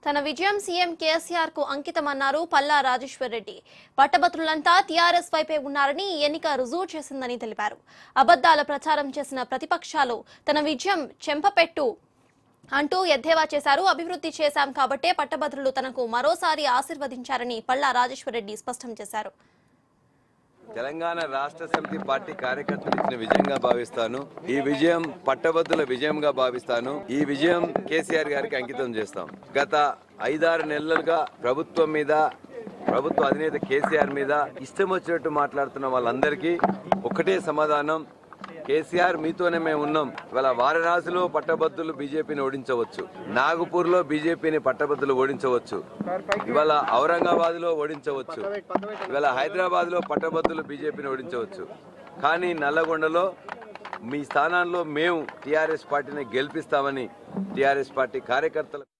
తన విజయం సీఎం కేసీఆర్ కు అంకితమన్నారు పల్లా రాజేశ్వర్ రెడ్డి పట్టభద్రులంతా టీఆర్ఎస్ వైపే ఉన్నారని ఈ ఎన్నిక రుజువు చేసిందని తెలిపారు అబద్దాల ప్రచారం చేసిన ప్రతిపక్షాలు తన విజయం చెంపపెట్టు అంటూ ఎద్దేవా చేశారు అభివృద్ధి చేశాం కాబట్టే పట్టభద్రులు తనకు మరోసారి ఆశీర్వదించారని పల్లా రాజేశ్వర్ రెడ్డి స్పష్టం చేశారు తెలంగాణ రాష్ట్ర సమితి పార్టీ కార్యకర్తలు ఇచ్చిన విజయంగా భావిస్తాను ఈ విజయం పట్టభద్రుల విజయంగా భావిస్తాను ఈ విజయం కేసీఆర్ గారికి అంకితం చేస్తాం గత ఐదారు నెలలుగా ప్రభుత్వం మీద ప్రభుత్వ అధినేత కేసీఆర్ మీద ఇష్టం వచ్చినట్టు మాట్లాడుతున్న వాళ్ళందరికీ ఒకటే సమాధానం కేసీఆర్ మీతోనే మేము ఉన్నాం ఇవాళ వారణాసిలో పట్టభద్రులు బీజేపీని ఓడించవచ్చు నాగపూర్ లో బీజేపీని పట్టభద్రులు ఓడించవచ్చు ఇవాళ ఔరంగాబాద్ లో ఓడించవచ్చు ఇవాళ హైదరాబాద్ లో పట్టభద్రులు బీజేపీని ఓడించవచ్చు కానీ నల్లగొండలో మీ స్థానాల్లో మేము టీఆర్ఎస్ పార్టీని గెలిపిస్తామని టీఆర్ఎస్ పార్టీ కార్యకర్తలు